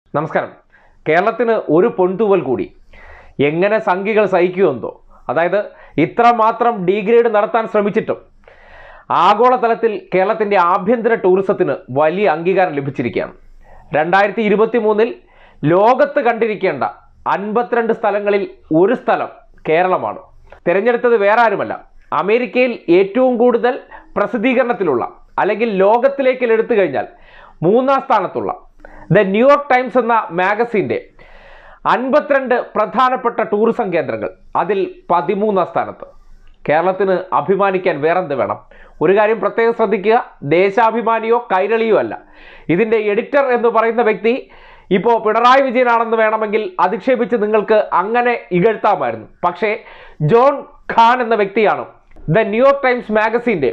നമസ്കാരം കേരളത്തിന് ഒരു പൊൻതൂവൽ കൂടി എങ്ങനെ സംഘികൾ സഹിക്കുമെന്തോ അതായത് ഇത്രമാത്രം ഡീഗ്രേഡ് നടത്താൻ ശ്രമിച്ചിട്ടും ആഗോളതലത്തിൽ കേരളത്തിൻ്റെ ആഭ്യന്തര ടൂറിസത്തിന് വലിയ അംഗീകാരം ലഭിച്ചിരിക്കുകയാണ് രണ്ടായിരത്തി ഇരുപത്തി മൂന്നിൽ ലോകത്ത് കണ്ടിരിക്കേണ്ട അൻപത്തിരണ്ട് സ്ഥലങ്ങളിൽ ഒരു സ്ഥലം കേരളമാണ് തിരഞ്ഞെടുത്തത് വേറെ ആരുമല്ല അമേരിക്കയിൽ ഏറ്റവും കൂടുതൽ പ്രസിദ്ധീകരണത്തിലുള്ള അല്ലെങ്കിൽ ലോകത്തിലേക്ക് എടുത്തു കഴിഞ്ഞാൽ മൂന്നാം സ്ഥാനത്തുള്ള ദ ന്യൂയോർക്ക് ടൈംസ് എന്ന മാഗസിൻ്റെ അൻപത്തിരണ്ട് പ്രധാനപ്പെട്ട ടൂറിസം കേന്ദ്രങ്ങൾ അതിൽ പതിമൂന്നാം സ്ഥാനത്ത് കേരളത്തിന് അഭിമാനിക്കാൻ വേറെന്ത് വേണം ഒരു കാര്യം പ്രത്യേകം ശ്രദ്ധിക്കുക ദേശാഭിമാനിയോ കൈരളിയോ അല്ല ഇതിൻ്റെ എഡിറ്റർ എന്ന് പറയുന്ന വ്യക്തി ഇപ്പോൾ പിണറായി വിജയനാണെന്ന് വേണമെങ്കിൽ അധിക്ഷേപിച്ച് നിങ്ങൾക്ക് അങ്ങനെ ഇകഴ്ത്താമായിരുന്നു പക്ഷേ ജോൺ ഖാൻ എന്ന വ്യക്തിയാണ് ദ ന്യൂയോർക്ക് ടൈംസ് മാഗസിൻ്റെ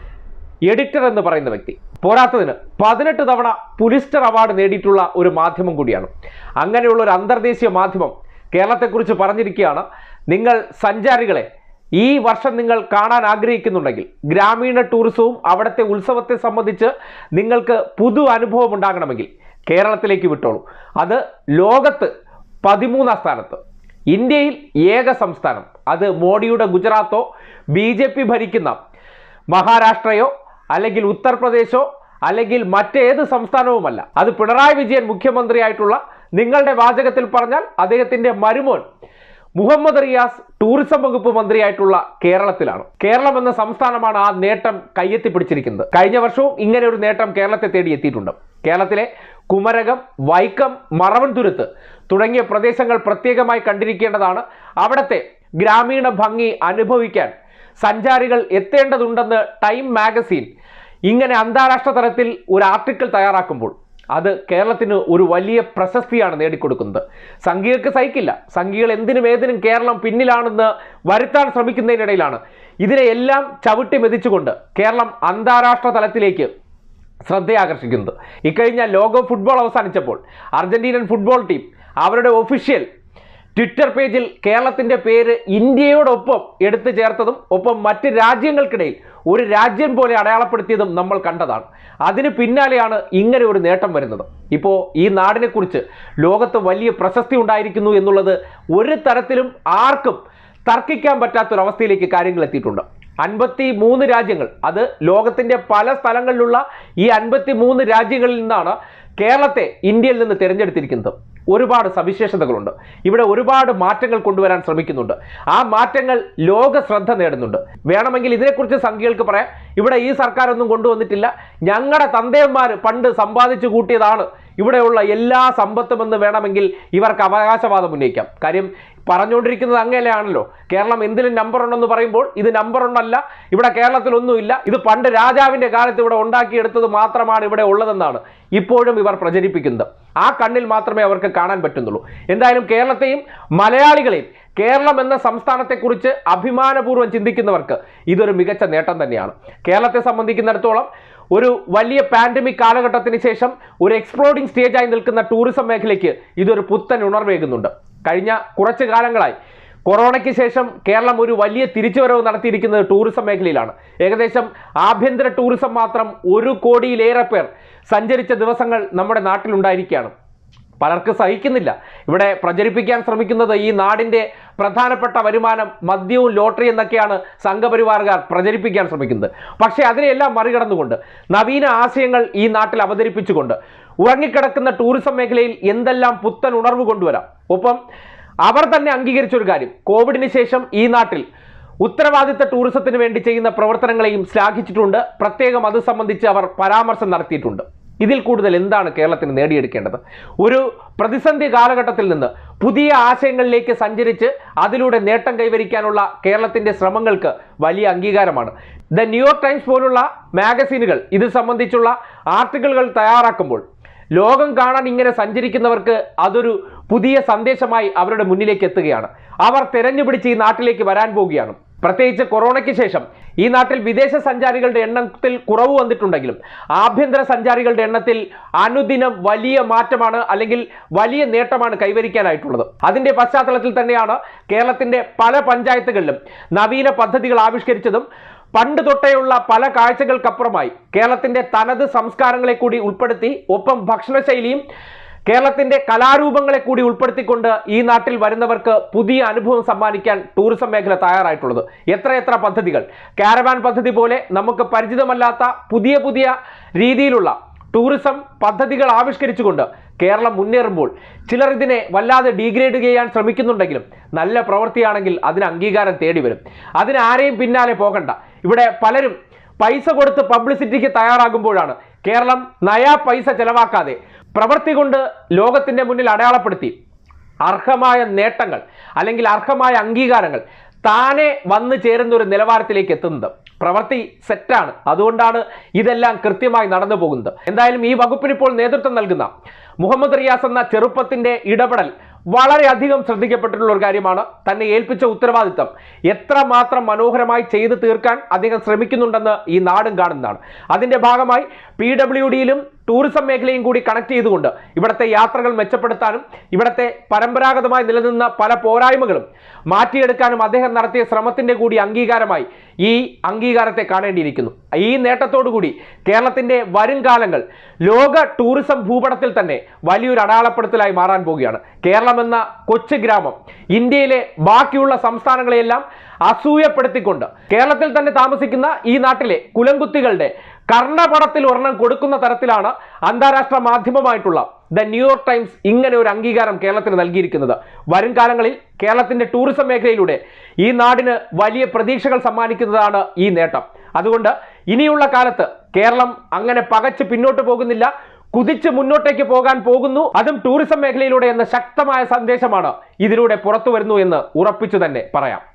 എഡിറ്റർ എന്ന് പറയുന്ന വ്യക്തി പോരാത്തതിന് പതിനെട്ട് തവണ പുലിസ്റ്റർ അവാർഡ് നേടിയിട്ടുള്ള ഒരു മാധ്യമം കൂടിയാണ് അങ്ങനെയുള്ള ഒരു അന്തർദേശീയ മാധ്യമം കേരളത്തെക്കുറിച്ച് പറഞ്ഞിരിക്കുകയാണ് നിങ്ങൾ സഞ്ചാരികളെ ഈ വർഷം നിങ്ങൾ കാണാൻ ആഗ്രഹിക്കുന്നുണ്ടെങ്കിൽ ഗ്രാമീണ ടൂറിസവും അവിടുത്തെ ഉത്സവത്തെ സംബന്ധിച്ച് നിങ്ങൾക്ക് പുതു അനുഭവം ഉണ്ടാകണമെങ്കിൽ കേരളത്തിലേക്ക് വിട്ടോളൂ അത് ലോകത്ത് പതിമൂന്നാം സ്ഥാനത്ത് ഇന്ത്യയിൽ ഏക സംസ്ഥാനം അത് മോഡിയുടെ ഗുജറാത്തോ ബി ജെ പി ഭരിക്കുന്ന മഹാരാഷ്ട്രയോ അല്ലെങ്കിൽ ഉത്തർപ്രദേശോ അല്ലെങ്കിൽ മറ്റേത് സംസ്ഥാനവുമല്ല അത് പിണറായി വിജയൻ മുഖ്യമന്ത്രിയായിട്ടുള്ള നിങ്ങളുടെ വാചകത്തിൽ പറഞ്ഞാൽ അദ്ദേഹത്തിന്റെ മരുമോൻ മുഹമ്മദ് റിയാസ് ടൂറിസം വകുപ്പ് മന്ത്രിയായിട്ടുള്ള കേരളത്തിലാണ് കേരളം എന്ന സംസ്ഥാനമാണ് ആ നേട്ടം കയ്യെത്തി പിടിച്ചിരിക്കുന്നത് കഴിഞ്ഞ വർഷവും ഇങ്ങനെ ഒരു നേട്ടം കേരളത്തെ തേടി എത്തിയിട്ടുണ്ട് കേരളത്തിലെ കുമരകം വൈക്കം മറവൻതുരുത്ത് തുടങ്ങിയ പ്രദേശങ്ങൾ പ്രത്യേകമായി കണ്ടിരിക്കേണ്ടതാണ് അവിടുത്തെ ഗ്രാമീണ ഭംഗി അനുഭവിക്കാൻ സഞ്ചാരികൾ എത്തേണ്ടതുണ്ടെന്ന് ടൈം മാഗസീൻ ഇങ്ങനെ അന്താരാഷ്ട്ര തലത്തിൽ ഒരു ആർട്ടിക്കിൾ തയ്യാറാക്കുമ്പോൾ അത് കേരളത്തിന് ഒരു വലിയ പ്രശസ്തിയാണ് നേടിക്കൊടുക്കുന്നത് സംഘികൾക്ക് സഹിക്കില്ല സംഘികൾ എന്തിനും ഏതിനും കേരളം പിന്നിലാണെന്ന് വരുത്താൻ ശ്രമിക്കുന്നതിനിടയിലാണ് ഇതിനെ എല്ലാം ചവിട്ടി മെതിച്ചുകൊണ്ട് കേരളം അന്താരാഷ്ട്ര തലത്തിലേക്ക് ശ്രദ്ധയാകർഷിക്കുന്നത് ഇക്കഴിഞ്ഞ ലോക ഫുട്ബോൾ അവസാനിച്ചപ്പോൾ അർജന്റീനൻ ഫുട്ബോൾ ടീം അവരുടെ ഒഫീഷ്യൽ ട്വിറ്റർ പേജിൽ കേരളത്തിൻ്റെ പേര് ഇന്ത്യയോടൊപ്പം എടുത്തു ചേർത്തതും ഒപ്പം മറ്റ് രാജ്യങ്ങൾക്കിടയിൽ ഒരു രാജ്യം പോലെ അടയാളപ്പെടുത്തിയതും നമ്മൾ കണ്ടതാണ് അതിന് പിന്നാലെയാണ് ഇങ്ങനെ ഒരു നേട്ടം വരുന്നത് ഇപ്പോൾ ഈ നാടിനെക്കുറിച്ച് ലോകത്ത് വലിയ പ്രശസ്തി ഉണ്ടായിരിക്കുന്നു എന്നുള്ളത് ഒരു തരത്തിലും ആർക്കും തർക്കിക്കാൻ പറ്റാത്തൊരവസ്ഥയിലേക്ക് കാര്യങ്ങൾ എത്തിയിട്ടുണ്ട് അൻപത്തി മൂന്ന് രാജ്യങ്ങൾ അത് ലോകത്തിൻ്റെ പല സ്ഥലങ്ങളിലുള്ള ഈ അൻപത്തി മൂന്ന് രാജ്യങ്ങളിൽ നിന്നാണ് കേരളത്തെ ഇന്ത്യയിൽ നിന്ന് തിരഞ്ഞെടുത്തിരിക്കുന്നത് ഒരുപാട് സവിശേഷതകളുണ്ട് ഇവിടെ ഒരുപാട് മാറ്റങ്ങൾ കൊണ്ടുവരാൻ ശ്രമിക്കുന്നുണ്ട് ആ മാറ്റങ്ങൾ ലോക ശ്രദ്ധ നേടുന്നുണ്ട് വേണമെങ്കിൽ ഇതിനെക്കുറിച്ച് സംഖ്യകൾക്ക് പറയാം ഇവിടെ ഈ സർക്കാർ ഒന്നും കൊണ്ടുവന്നിട്ടില്ല ഞങ്ങളുടെ തന്തയന്മാർ പണ്ട് സമ്പാദിച്ചു കൂട്ടിയതാണ് ഇവിടെയുള്ള എല്ലാ സമ്പത്തുമെന്ന് വേണമെങ്കിൽ ഇവർക്ക് അവകാശവാദം ഉന്നയിക്കാം കാര്യം പറഞ്ഞുകൊണ്ടിരിക്കുന്നത് അങ്ങനെയാണല്ലോ കേരളം എന്തിനും നമ്പർ ഉണ്ടെന്ന് പറയുമ്പോൾ ഇത് നമ്പർ ഒന്നല്ല ഇവിടെ കേരളത്തിലൊന്നുമില്ല ഇത് പണ്ട് രാജാവിൻ്റെ കാലത്ത് ഇവിടെ ഉണ്ടാക്കിയെടുത്തത് മാത്രമാണ് ഇവിടെ ഉള്ളതെന്നാണ് ഇപ്പോഴും ഇവർ പ്രചരിപ്പിക്കുന്നത് ആ കണ്ണിൽ മാത്രമേ അവർക്ക് കാണാൻ പറ്റുന്നുള്ളൂ എന്തായാലും കേരളത്തെയും മലയാളികളെയും കേരളം എന്ന സംസ്ഥാനത്തെക്കുറിച്ച് അഭിമാനപൂർവ്വം ചിന്തിക്കുന്നവർക്ക് ഇതൊരു മികച്ച നേട്ടം തന്നെയാണ് കേരളത്തെ സംബന്ധിക്കുന്നിടത്തോളം ഒരു വലിയ പാൻഡമിക് കാലഘട്ടത്തിന് ശേഷം ഒരു എക്സ്പ്ലോഡിംഗ് സ്റ്റേജായി നിൽക്കുന്ന ടൂറിസം മേഖലയ്ക്ക് ഇതൊരു പുത്തൻ ഉണർവേകുന്നുണ്ട് കഴിഞ്ഞ കുറച്ച് കാലങ്ങളായി കൊറോണയ്ക്ക് ശേഷം കേരളം ഒരു വലിയ തിരിച്ചുവരവ് നടത്തിയിരിക്കുന്നത് ടൂറിസം മേഖലയിലാണ് ഏകദേശം ആഭ്യന്തര ടൂറിസം മാത്രം ഒരു കോടിയിലേറെ പേർ സഞ്ചരിച്ച ദിവസങ്ങൾ നമ്മുടെ നാട്ടിലുണ്ടായിരിക്കുകയാണ് പലർക്ക് സഹിക്കുന്നില്ല ഇവിടെ പ്രചരിപ്പിക്കാൻ ശ്രമിക്കുന്നത് ഈ നാടിൻ്റെ പ്രധാനപ്പെട്ട വരുമാനം മദ്യവും ലോട്ടറി എന്നൊക്കെയാണ് സംഘപരിവാറുകാർ പ്രചരിപ്പിക്കാൻ ശ്രമിക്കുന്നത് പക്ഷേ അതിനെല്ലാം മറികടന്നുകൊണ്ട് നവീന ആശയങ്ങൾ ഈ നാട്ടിൽ അവതരിപ്പിച്ചുകൊണ്ട് ഉറങ്ങിക്കിടക്കുന്ന ടൂറിസം മേഖലയിൽ എന്തെല്ലാം പുത്തൻ ഉണർവ് കൊണ്ടുവരാം ഒപ്പം അവർ തന്നെ അംഗീകരിച്ച ഒരു കാര്യം കോവിഡിന് ശേഷം ഈ നാട്ടിൽ ഉത്തരവാദിത്ത ടൂറിസത്തിന് വേണ്ടി ചെയ്യുന്ന പ്രവർത്തനങ്ങളെയും ശ്ലാഘിച്ചിട്ടുണ്ട് പ്രത്യേകം അത് സംബന്ധിച്ച് അവർ പരാമർശം നടത്തിയിട്ടുണ്ട് ഇതിൽ കൂടുതൽ എന്താണ് കേരളത്തിന് നേടിയെടുക്കേണ്ടത് ഒരു പ്രതിസന്ധി കാലഘട്ടത്തിൽ നിന്ന് പുതിയ ആശയങ്ങളിലേക്ക് സഞ്ചരിച്ച് അതിലൂടെ നേട്ടം കൈവരിക്കാനുള്ള കേരളത്തിന്റെ ശ്രമങ്ങൾക്ക് വലിയ അംഗീകാരമാണ് ദ ന്യൂയോർക്ക് ടൈംസ് പോലുള്ള മാഗസീനുകൾ ഇത് സംബന്ധിച്ചുള്ള ആർട്ടിക്കിളുകൾ തയ്യാറാക്കുമ്പോൾ ലോകം കാണാൻ ഇങ്ങനെ സഞ്ചരിക്കുന്നവർക്ക് അതൊരു പുതിയ സന്ദേശമായി അവരുടെ മുന്നിലേക്ക് എത്തുകയാണ് അവർ തെരഞ്ഞുപിടിച്ച് ഈ നാട്ടിലേക്ക് വരാൻ പോവുകയാണ് പ്രത്യേകിച്ച് കൊറോണയ്ക്ക് ശേഷം ഈ നാട്ടിൽ വിദേശ സഞ്ചാരികളുടെ എണ്ണത്തിൽ കുറവ് വന്നിട്ടുണ്ടെങ്കിലും ആഭ്യന്തര സഞ്ചാരികളുടെ എണ്ണത്തിൽ അനുദിനം വലിയ മാറ്റമാണ് അല്ലെങ്കിൽ വലിയ നേട്ടമാണ് കൈവരിക്കാനായിട്ടുള്ളത് അതിന്റെ പശ്ചാത്തലത്തിൽ തന്നെയാണ് കേരളത്തിന്റെ പല പഞ്ചായത്തുകളിലും നവീന പദ്ധതികൾ ആവിഷ്കരിച്ചതും പണ്ട് തൊട്ടേയുള്ള പല കാഴ്ചകൾക്കപ്പുറമായി കേരളത്തിന്റെ തനത് സംസ്കാരങ്ങളെ കൂടി ഉൾപ്പെടുത്തി ഒപ്പം ഭക്ഷണശൈലിയും കേരളത്തിന്റെ കലാരൂപങ്ങളെ കൂടി ഉൾപ്പെടുത്തിക്കൊണ്ട് ഈ നാട്ടിൽ വരുന്നവർക്ക് പുതിയ അനുഭവം സമ്മാനിക്കാൻ ടൂറിസം മേഖല തയ്യാറായിട്ടുള്ളത് എത്രയെത്ര പദ്ധതികൾ കാരവാൻ പദ്ധതി പോലെ നമുക്ക് പരിചിതമല്ലാത്ത പുതിയ പുതിയ രീതിയിലുള്ള ടൂറിസം പദ്ധതികൾ ആവിഷ്കരിച്ചുകൊണ്ട് കേരളം മുന്നേറുമ്പോൾ ചിലർ ഇതിനെ വല്ലാതെ ഡീഗ്രേഡ് ചെയ്യാൻ ശ്രമിക്കുന്നുണ്ടെങ്കിലും നല്ല പ്രവൃത്തിയാണെങ്കിൽ അതിന് അംഗീകാരം തേടി വരും അതിന് ആരെയും പിന്നാലെ പോകണ്ട ഇവിടെ പലരും പൈസ കൊടുത്ത് പബ്ലിസിറ്റിക്ക് തയ്യാറാകുമ്പോഴാണ് കേരളം നയാ പൈസ ചെലവാക്കാതെ പ്രവൃത്തി കൊണ്ട് ലോകത്തിന്റെ മുന്നിൽ അടയാളപ്പെടുത്തി അർഹമായ നേട്ടങ്ങൾ അല്ലെങ്കിൽ അർഹമായ അംഗീകാരങ്ങൾ താനെ വന്നു ചേരുന്ന ഒരു നിലവാരത്തിലേക്ക് എത്തുന്നത് പ്രവൃത്തി സെറ്റാണ് അതുകൊണ്ടാണ് ഇതെല്ലാം കൃത്യമായി നടന്നു പോകുന്നത് എന്തായാലും ഈ വകുപ്പിന് ഇപ്പോൾ നേതൃത്വം നൽകുന്ന മുഹമ്മദ് റിയാസ് എന്ന ചെറുപ്പത്തിന്റെ ഇടപെടൽ വളരെയധികം ശ്രദ്ധിക്കപ്പെട്ടിട്ടുള്ള ഒരു കാര്യമാണ് തന്നെ ഏൽപ്പിച്ച ഉത്തരവാദിത്തം എത്രമാത്രം മനോഹരമായി ചെയ്തു തീർക്കാൻ അദ്ദേഹം ശ്രമിക്കുന്നുണ്ടെന്ന് ഈ നാടും കാണുന്നതാണ് അതിന്റെ ഭാഗമായി പി ഡബ്ല്യു ഡിയിലും ടൂറിസം മേഖലയും കൂടി കണക്ട് ചെയ്തുകൊണ്ട് ഇവിടുത്തെ യാത്രകൾ മെച്ചപ്പെടുത്താനും ഇവിടുത്തെ പരമ്പരാഗതമായി നിലനിന്ന പല പോരായ്മകളും മാറ്റിയെടുക്കാനും അദ്ദേഹം നടത്തിയ ശ്രമത്തിന്റെ കൂടി അംഗീകാരമായി ഈ അംഗീകാരത്തെ കാണേണ്ടിയിരിക്കുന്നു ഈ നേട്ടത്തോടുകൂടി കേരളത്തിന്റെ വരും കാലങ്ങൾ ലോക ടൂറിസം ഭൂപടത്തിൽ തന്നെ വലിയൊരു അടയാളപ്പെടുത്തലായി മാറാൻ പോവുകയാണ് കേരളം എന്ന കൊച്ചു ഗ്രാമം ഇന്ത്യയിലെ ബാക്കിയുള്ള സംസ്ഥാനങ്ങളെയെല്ലാം അസൂയപ്പെടുത്തിക്കൊണ്ട് കേരളത്തിൽ തന്നെ താമസിക്കുന്ന ഈ നാട്ടിലെ കുലംകുത്തികളുടെ കർണപടത്തിൽ ഒരെണ്ണം കൊടുക്കുന്ന തരത്തിലാണ് അന്താരാഷ്ട്ര മാധ്യമമായിട്ടുള്ള ദ ന്യൂയോർക്ക് ടൈംസ് ഇങ്ങനെ ഒരു അംഗീകാരം കേരളത്തിന് നൽകിയിരിക്കുന്നത് വരും കാലങ്ങളിൽ കേരളത്തിന്റെ ടൂറിസം മേഖലയിലൂടെ ഈ നാടിന് വലിയ പ്രതീക്ഷകൾ സമ്മാനിക്കുന്നതാണ് ഈ നേട്ടം അതുകൊണ്ട് ഇനിയുള്ള കാലത്ത് കേരളം അങ്ങനെ പകച്ച് പിന്നോട്ട് പോകുന്നില്ല കുതിച്ച് മുന്നോട്ടേക്ക് പോകാൻ പോകുന്നു അതും ടൂറിസം മേഖലയിലൂടെ എന്ന ശക്തമായ സന്ദേശമാണ് ഇതിലൂടെ പുറത്തു വരുന്നു എന്ന് ഉറപ്പിച്ചു തന്നെ പറയാം